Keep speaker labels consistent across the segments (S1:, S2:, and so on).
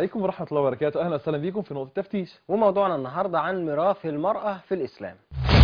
S1: عليكم ورحمة الله وبركاته أهلا وسهلا بكم في نقطة التفتيش
S2: وموضوعنا النهاردة عن ميراث المرأة في الإسلام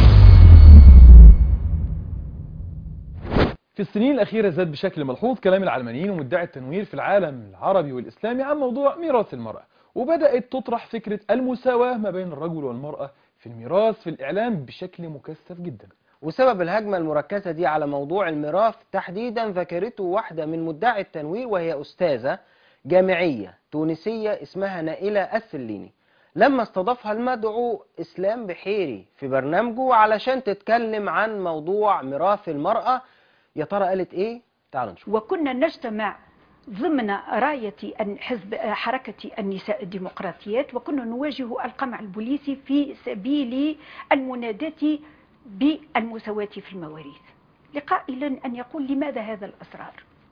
S1: في السنين الأخيرة زاد بشكل ملحوظ كلام العلمانيين ومدعي التنوير في العالم العربي والإسلامي عن موضوع ميراث المرأة وبدأت تطرح فكرة المساواة ما بين الرجل والمرأة في الميراث في الإعلام بشكل مكثف جدا
S2: وسبب الهجمة المركزة دي على موضوع الميراث تحديدا ذكرته واحدة من مدعي التنوير وهي أستاذة جامعية تونسية اسمها نائلة السليني لما استضافها المدعو إسلام بحيري في برنامجه علشان تتكلم عن موضوع ميراث المرأة يا ترى قالت إيه؟ تعالوا نشوف
S3: وكنا نجتمع ضمن راية أن- حزب حركة النساء الديمقراطيات وكنا نواجه القمع البوليسي في سبيل المناداة بالمساواة في المواريث لقائلا أن يقول لماذا هذا الأسرار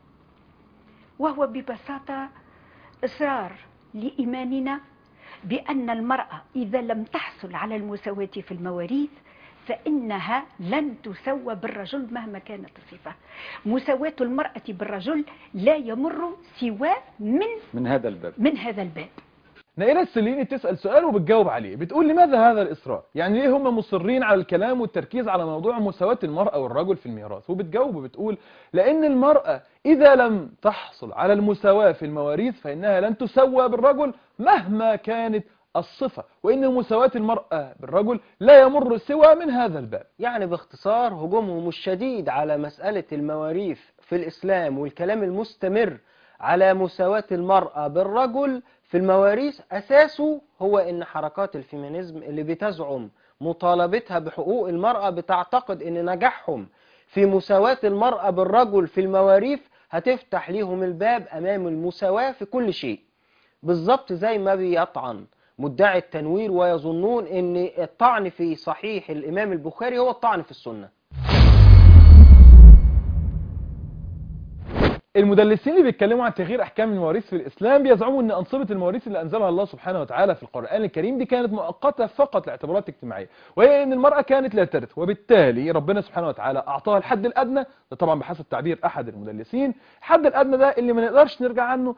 S3: وهو ببساطة إصرار لإيماننا بأن المرأة إذا لم تحصل على المساواة في المواريث فإنها لن تسوى بالرجل مهما كانت الصفة مساواة المرأة بالرجل لا يمر سوى من
S4: من هذا الباب
S3: من هذا الباب
S1: نائلة السليني بتسأل سؤال وبتجاوب عليه بتقول لماذا هذا الإصرار يعني ليه هم مصرين على الكلام والتركيز على موضوع مساواة المرأة والرجل في الميراث وبتجاوب وبتقول لأن المرأة إذا لم تحصل على المساواة في المواريث فإنها لن تسوى بالرجل مهما كانت الصفة وإن مساواة المرأة بالرجل لا يمر سوى من هذا الباب
S2: يعني باختصار هجومهم الشديد على مسألة المواريث في الإسلام والكلام المستمر على مساواة المرأة بالرجل في المواريث أساسه هو إن حركات الفيمينيزم اللي بتزعم مطالبتها بحقوق المرأة بتعتقد إن نجاحهم في مساواة المرأة بالرجل في المواريث هتفتح ليهم الباب أمام المساواة في كل شيء بالظبط زي ما بيطعن مدعي التنوير ويظنون ان الطعن في صحيح الامام البخاري هو الطعن في السنة
S1: المدلسين اللي بيتكلموا عن تغيير احكام المواريث في الاسلام بيزعموا ان انصبه المواريث اللي انزلها الله سبحانه وتعالى في القران الكريم دي كانت مؤقته فقط لاعتبارات اجتماعيه وهي ان المراه كانت لا ترث وبالتالي ربنا سبحانه وتعالى اعطاها الحد الادنى ده طبعا بحسب تعبير احد المدلسين الحد الادنى ده اللي ما نقدرش نرجع عنه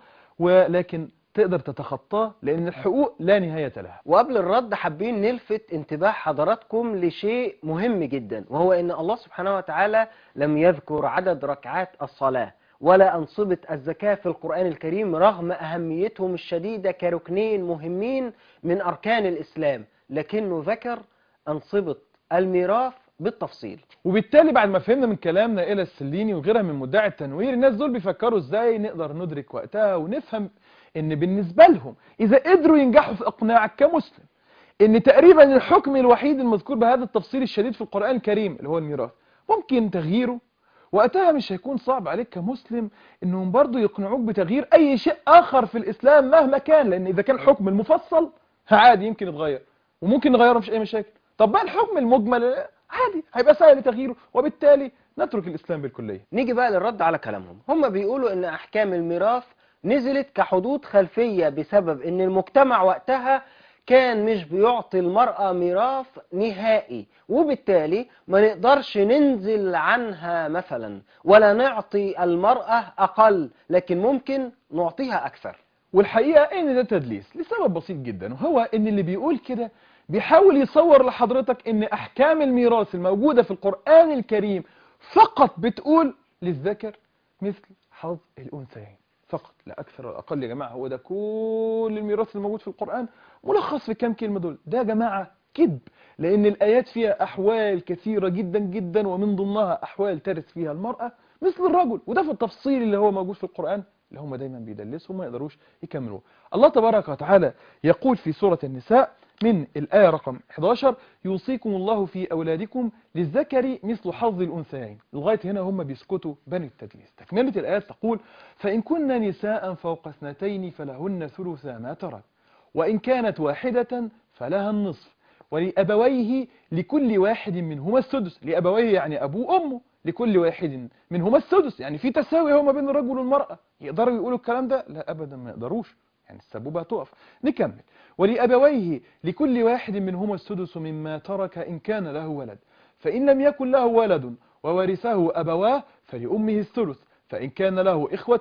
S1: ولكن تقدر تتخطاه لان الحقوق لا نهايه لها
S2: وقبل الرد حابين نلفت انتباه حضراتكم لشيء مهم جدا وهو ان الله سبحانه وتعالى لم يذكر عدد ركعات الصلاة ولا أنصبة الزكاة في القرآن الكريم رغم أهميتهم الشديدة كركنين مهمين من أركان الإسلام لكنه ذكر أنصبة الميراث بالتفصيل
S1: وبالتالي بعد ما فهمنا من كلام نائلة السليني وغيرها من مدعي التنوير الناس دول بيفكروا ازاي نقدر ندرك وقتها ونفهم ان بالنسبة لهم اذا قدروا ينجحوا في اقناعك كمسلم ان تقريبا الحكم الوحيد المذكور بهذا التفصيل الشديد في القرآن الكريم اللي هو الميراث ممكن تغييره وقتها مش هيكون صعب عليك كمسلم انهم برضو يقنعوك بتغيير اي شيء اخر في الاسلام مهما كان لان اذا كان الحكم المفصل عادي يمكن يتغير وممكن نغيره مفيش اي مشاكل طب بقى الحكم المجمل عادي هيبقى سهل تغييره وبالتالي نترك الاسلام بالكليه
S2: نيجي بقى للرد على كلامهم هم بيقولوا ان احكام الميراث نزلت كحدود خلفية بسبب ان المجتمع وقتها كان مش بيعطي المرأة ميراث نهائي وبالتالي ما نقدرش ننزل عنها مثلا ولا نعطي المرأة أقل لكن ممكن نعطيها أكثر
S1: والحقيقة ان ده تدليس لسبب بسيط جدا وهو ان اللي بيقول كده بيحاول يصور لحضرتك ان احكام الميراث الموجودة في القرآن الكريم فقط بتقول للذكر مثل حظ الانثيين فقط لا اكثر ولا اقل يا جماعة هو ده كل الميراث الموجود في القرآن ملخص في كام كلمة دول ده يا جماعة كذب لان الايات فيها احوال كثيرة جدا جدا ومن ضمنها احوال ترث فيها المرأة مثل الرجل وده في التفصيل اللي هو موجود في القرآن اللي هم دايما بيدلسوا وما يقدروش يكملوه الله تبارك وتعالى يقول في سورة النساء من الآية رقم 11 يوصيكم الله في أولادكم للذكر مثل حظ الأنثيين لغاية هنا هم بيسكتوا بني التدليس تكملة الآية تقول فإن كن نساء فوق اثنتين فلهن ثلثا ما ترك وإن كانت واحدة فلها النصف ولأبويه لكل واحد منهما السدس لأبويه يعني أبوه وأمه لكل واحد منهما السدس يعني في تساوي هما بين الرجل والمرأة يقدروا يقولوا الكلام ده لا أبدا ما يقدروش يعني السبوبة هتقف نكمل ولأبويه لكل واحد منهما السدس مما ترك إن كان له ولد فإن لم يكن له ولد وورثه أبواه فلأمه الثلث فإن كان له إخوة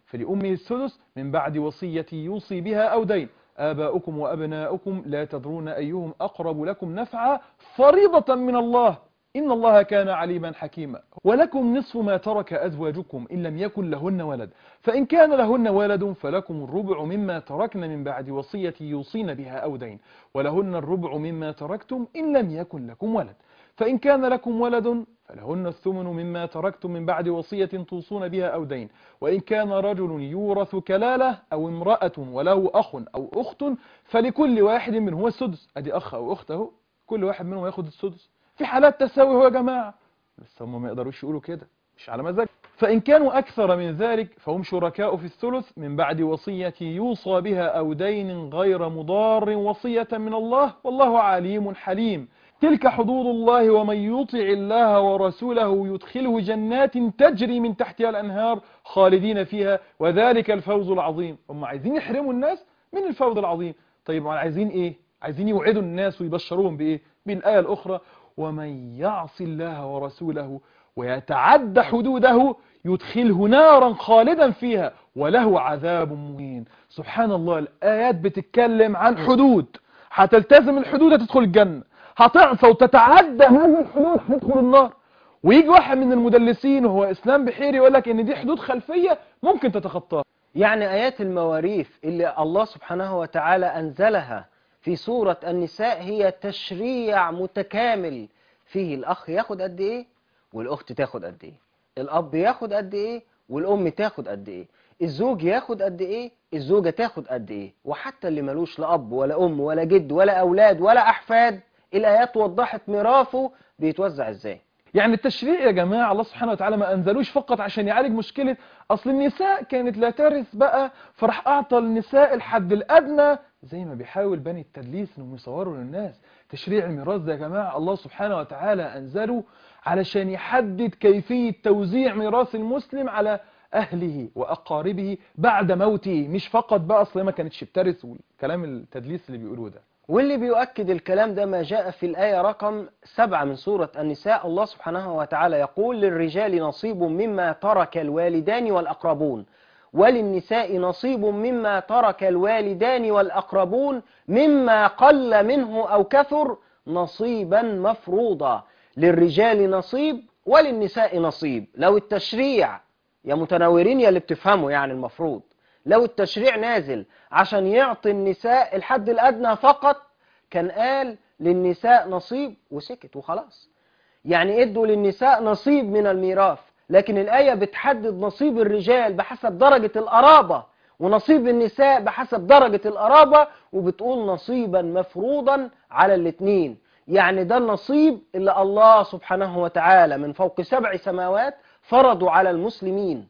S1: فلأمه السدس من بعد وصية يوصي بها أو دين آباؤكم وأبناؤكم لا تدرون أيهم أقرب لكم نفعا فريضة من الله إن الله كان عليما حكيما ولكم نصف ما ترك أزواجكم إن لم يكن لهن ولد فإن كان لهن ولد فلكم الربع مما تركن من بعد وصية يوصين بها أو دين ولهن الربع مما تركتم إن لم يكن لكم ولد فإن كان لكم ولد فلهن الثمن مما تركتم من بعد وصية توصون بها أو دين وإن كان رجل يورث كلالة أو امرأة وله أخ أو أخت فلكل واحد منهما السدس أدي أخ أو أخت أهو كل واحد منهم ياخد السدس في حالات تساوي هو يا جماعة بس هم ما يقدروش يقولوا كده مش على مزاج فإن كانوا أكثر من ذلك فهم شركاء في الثلث من بعد وصية يوصى بها أو دين غير مضار وصية من الله والله عليم حليم تلك حدود الله ومن يطع الله ورسوله يدخله جنات تجري من تحتها الأنهار خالدين فيها وذلك الفوز العظيم هم عايزين يحرموا الناس من الفوز العظيم طيب عايزين إيه عايزين يوعدوا الناس ويبشروهم بإيه بالآية الأخرى ومن يعص الله ورسوله ويتعد حدوده يدخله نارا خالدا فيها وله عذاب مهين سبحان الله الآيات بتتكلم عن حدود هتلتزم الحدود هتدخل الجنة هتعصى وتتعدى هذه الحدود هتدخل النار ويجي واحد من المدلسين وهو إسلام بحيري يقول لك إن دي حدود خلفية ممكن تتخطاها
S2: يعني آيات المواريث اللي الله سبحانه وتعالى أنزلها في سورة النساء هي تشريع متكامل فيه الأخ ياخد قد إيه والأخت تاخد قد إيه الأب ياخد قد إيه والأم تاخد قد إيه الزوج ياخد قد إيه الزوجة تاخد قد إيه وحتى اللي ملوش لا أب ولا أم ولا جد ولا أولاد ولا أحفاد الآيات وضحت ميراثه بيتوزع إزاي
S1: يعني التشريع يا جماعة الله سبحانه وتعالى ما أنزلوش فقط عشان يعالج مشكلة أصل النساء كانت لا ترث بقى فراح أعطى النساء الحد الأدنى زي ما بيحاول بني التدليس انهم يصوروا للناس تشريع الميراث ده يا جماعة الله سبحانه وتعالى أنزله علشان يحدد كيفية توزيع ميراث المسلم على أهله وأقاربه بعد موته مش فقط بقى أصل ما كانتش بترث والكلام التدليس اللي بيقولوه ده
S2: واللي بيؤكد الكلام ده ما جاء في الآية رقم سبعة من سورة النساء الله سبحانه وتعالى يقول للرجال نصيب مما ترك الوالدان والأقربون وللنساء نصيب مما ترك الوالدان والأقربون مما قل منه أو كثر نصيبا مفروضا للرجال نصيب وللنساء نصيب لو التشريع يا متنورين يا اللي بتفهموا يعني المفروض لو التشريع نازل عشان يعطي النساء الحد الأدنى فقط كان قال للنساء نصيب وسكت وخلاص يعني ادوا للنساء نصيب من الميراث لكن الآية بتحدد نصيب الرجال بحسب درجة القرابة ونصيب النساء بحسب درجة القرابة وبتقول نصيبا مفروضا على الاثنين يعني ده النصيب اللي الله سبحانه وتعالى من فوق سبع سماوات فرضوا على المسلمين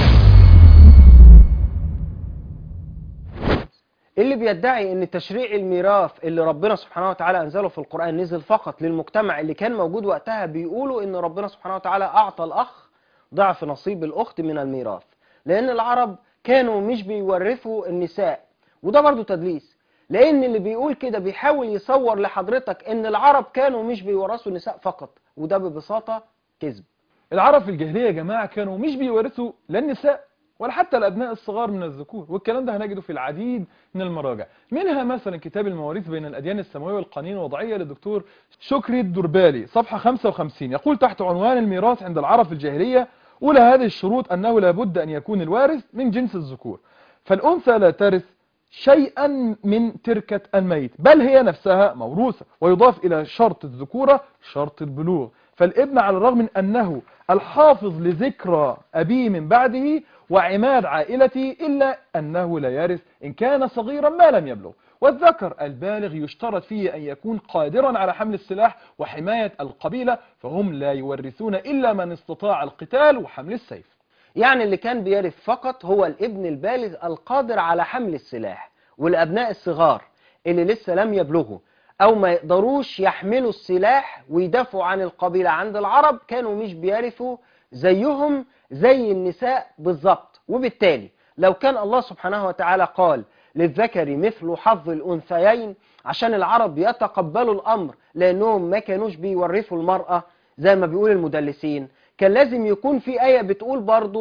S2: اللي بيدعي ان تشريع الميراث اللي ربنا سبحانه وتعالى انزله في القرآن نزل فقط للمجتمع اللي كان موجود وقتها بيقولوا ان ربنا سبحانه وتعالى اعطى الاخ ضعف نصيب الاخت من الميراث لان العرب كانوا مش بيورثوا النساء وده برضو تدليس لان اللي بيقول كده بيحاول يصور لحضرتك ان العرب كانوا مش بيورثوا النساء فقط وده ببساطة كذب
S1: العرب في الجاهلية يا جماعة كانوا مش بيورثوا لا النساء ولا حتى الأبناء الصغار من الذكور والكلام ده هنجده في العديد من المراجع منها مثلا كتاب المواريث بين الأديان السماوية والقانون الوضعية للدكتور شكري الدربالي صفحة 55 يقول تحت عنوان الميراث عند العرب في الجاهلية أولى هذه الشروط أنه لابد أن يكون الوارث من جنس الذكور فالأنثى لا ترث شيئا من تركة الميت بل هي نفسها موروثة ويضاف إلى شرط الذكورة شرط البلوغ فالابن على الرغم من أنه الحافظ لذكرى أبيه من بعده وعماد عائلته إلا أنه لا يرث إن كان صغيرا ما لم يبلغ والذكر البالغ يشترط فيه أن يكون قادرا على حمل السلاح وحماية القبيلة فهم لا يورثون إلا من استطاع القتال وحمل السيف
S2: يعني اللي كان بيرث فقط هو الابن البالغ القادر على حمل السلاح والأبناء الصغار اللي لسه لم يبلغوا أو ما يقدروش يحملوا السلاح ويدافعوا عن القبيلة عند العرب كانوا مش بيرثوا زيهم زي النساء بالظبط وبالتالي لو كان الله سبحانه وتعالى قال للذكر مثل حظ الأنثيين عشان العرب يتقبلوا الأمر لأنهم ما كانوش بيورثوا المرأة زي ما بيقول المدلسين كان لازم يكون في آية بتقول برضو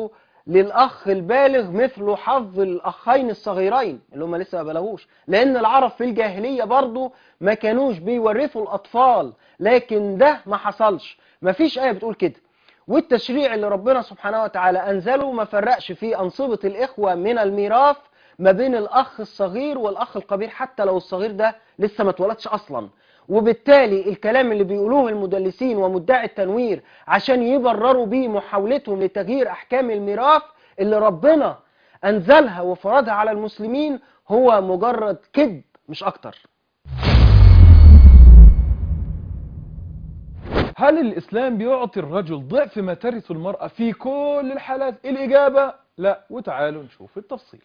S2: للأخ البالغ مثل حظ الأخين الصغيرين اللي هم لسه ما بلغوش لأن العرب في الجاهلية برضو ما كانوش بيورثوا الأطفال لكن ده ما حصلش ما فيش آية بتقول كده والتشريع اللي ربنا سبحانه وتعالى أنزله ما فرقش في أنصبة الإخوة من الميراث ما بين الأخ الصغير والأخ الكبير حتى لو الصغير ده لسه ما اتولدش أصلا وبالتالي الكلام اللي بيقولوه المدلسين ومدعي التنوير عشان يبرروا بيه محاولتهم لتغيير أحكام الميراث اللي ربنا أنزلها وفرضها على المسلمين هو مجرد كذب مش أكتر
S1: هل الإسلام بيعطي الرجل ضعف ما ترث المرأة في كل الحالات الإجابة لا وتعالوا نشوف التفصيل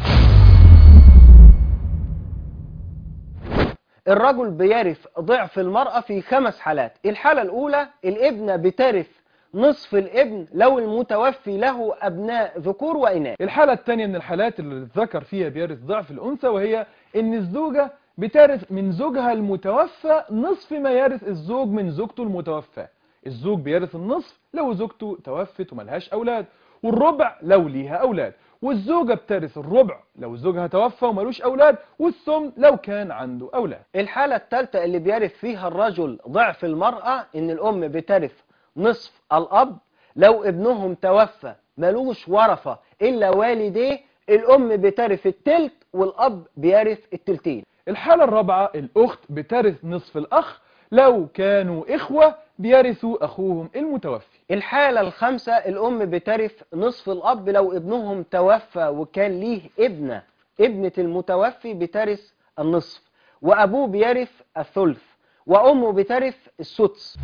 S2: الرجل بيرث ضعف المرأة في خمس حالات الحالة الأولى الابنة بترث نصف الابن لو المتوفي له أبناء ذكور وإناث
S1: الحالة الثانية من الحالات اللي الذكر فيها بيرث ضعف الأنثى وهي إن الزوجة بترث من زوجها المتوفى نصف ما يرث الزوج من زوجته المتوفى الزوج بيرث النصف لو زوجته توفت وملهاش أولاد والربع لو ليها أولاد والزوجة بترث الربع لو زوجها توفى وملوش أولاد والثمن لو كان عنده أولاد
S2: الحالة الثالثة اللي بيرث فيها الرجل ضعف المرأة إن الأم بترث نصف الأب لو ابنهم توفى ملوش ورثة إلا والديه الأم بترث التلت والأب بيرث التلتين
S1: الحالة الرابعة الأخت بترث نصف الأخ لو كانوا إخوة بيرثوا أخوهم المتوفي
S2: الحالة الخامسة الأم بترث نصف الأب لو ابنهم توفى وكان ليه ابنة ابنة المتوفي بترث النصف وأبوه بيرث الثلث وأمه بترث السدس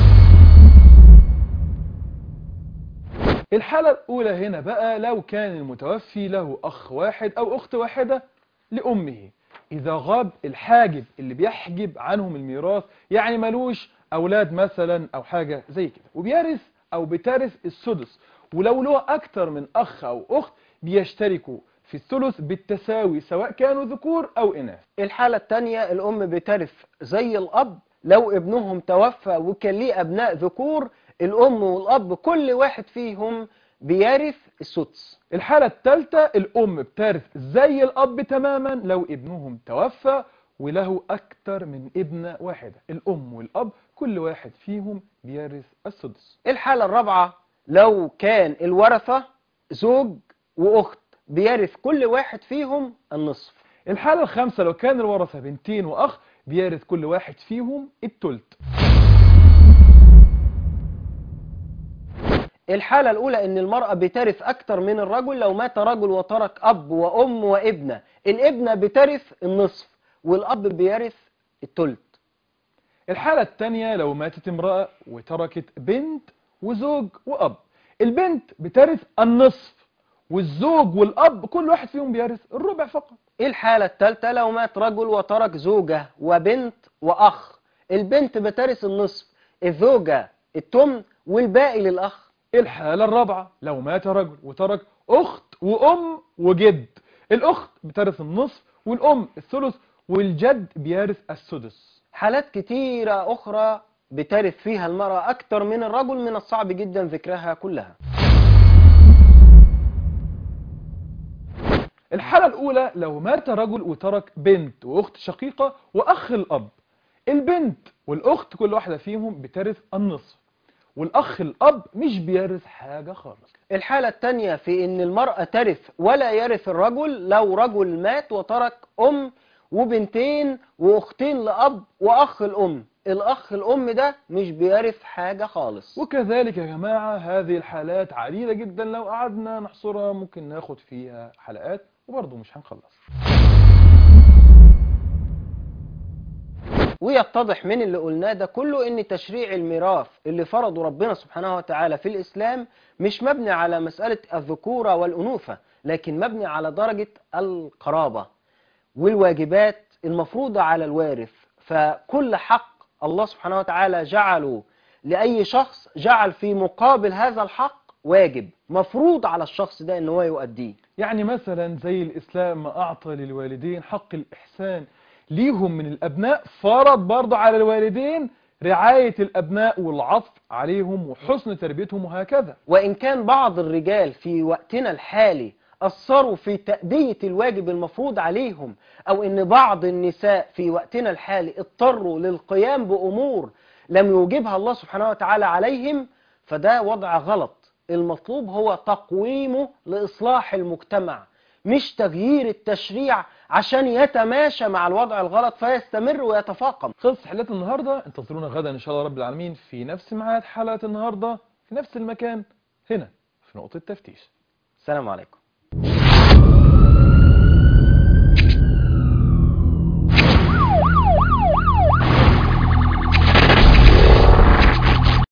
S1: الحالة الأولى هنا بقى لو كان المتوفي له أخ واحد أو أخت واحدة لأمه إذا غاب الحاجب اللي بيحجب عنهم الميراث يعني ملوش أولاد مثلا أو حاجة زي كده وبيرث أو بترث السدس ولو له أكتر من أخ أو أخت بيشتركوا في الثلث بالتساوي سواء كانوا ذكور أو إناث
S2: الحالة الثانية الأم بترث زي الأب لو ابنهم توفى وكان ليه أبناء ذكور الأم والأب كل واحد فيهم بيرث السدس
S1: الحالة الثالثة الأم بترث زي الأب تماما لو ابنهم توفى وله أكتر من ابنة واحدة الأم والأب كل واحد فيهم بيرث السدس
S2: الحالة الرابعة لو كان الورثة زوج وأخت بيرث كل واحد فيهم النصف
S1: الحالة الخامسة لو كان الورثة بنتين وأخ بيرث كل واحد فيهم التلت
S2: الحالة الأولى إن المرأة بترث أكتر من الرجل لو مات رجل وترك أب وأم وابنة الابنة بترث النصف والأب بيرث التلت
S1: الحالة الثانية لو ماتت امرأة وتركت بنت وزوج وأب البنت بترث النصف والزوج والأب كل واحد فيهم بيرث الربع فقط
S2: الحالة الثالثة لو مات رجل وترك زوجة وبنت وأخ البنت بترث النصف الزوجة التمن والباقي للأخ
S1: الحالة الرابعة لو مات رجل وترك أخت وأم وجد الأخت بترث النصف والأم الثلث والجد بيرث السدس
S2: حالات كتيرة أخرى بترث فيها المرأة أكتر من الرجل من الصعب جدا ذكرها كلها
S1: الحالة الأولى لو مات رجل وترك بنت وأخت شقيقة وأخ الأب البنت والأخت كل واحدة فيهم بترث النصف والأخ الأب مش بيرث حاجة خالص
S2: الحالة الثانية في إن المرأة ترث ولا يرث الرجل لو رجل مات وترك أم وبنتين وأختين لأب وأخ الأم الأخ الأم ده مش بيرث حاجة خالص
S1: وكذلك يا جماعة هذه الحالات عديدة جدا لو قعدنا نحصرها ممكن ناخد فيها حلقات وبرضه مش هنخلص
S2: ويتضح من اللي قلناه ده كله ان تشريع الميراث اللي فرضه ربنا سبحانه وتعالى في الاسلام مش مبني على مسألة الذكورة والأنوثة لكن مبني على درجة القرابة والواجبات المفروضة على الوارث فكل حق الله سبحانه وتعالى جعله لأي شخص جعل في مقابل هذا الحق واجب مفروض على الشخص ده ان هو يؤديه
S1: يعني مثلا زي الإسلام ما أعطى للوالدين حق الإحسان ليهم من الأبناء فرض برضه على الوالدين رعاية الأبناء والعطف عليهم وحسن تربيتهم وهكذا
S2: وإن كان بعض الرجال في وقتنا الحالي أثروا في تأدية الواجب المفروض عليهم أو إن بعض النساء في وقتنا الحالي اضطروا للقيام بأمور لم يوجبها الله سبحانه وتعالى عليهم فده وضع غلط المطلوب هو تقويمه لإصلاح المجتمع مش تغيير التشريع عشان يتماشى مع الوضع الغلط فيستمر ويتفاقم
S1: خلص حلقة النهاردة انتظرونا غدا إن شاء الله رب العالمين في نفس ميعاد حلقة النهاردة في نفس المكان هنا في نقطة تفتيش
S2: السلام عليكم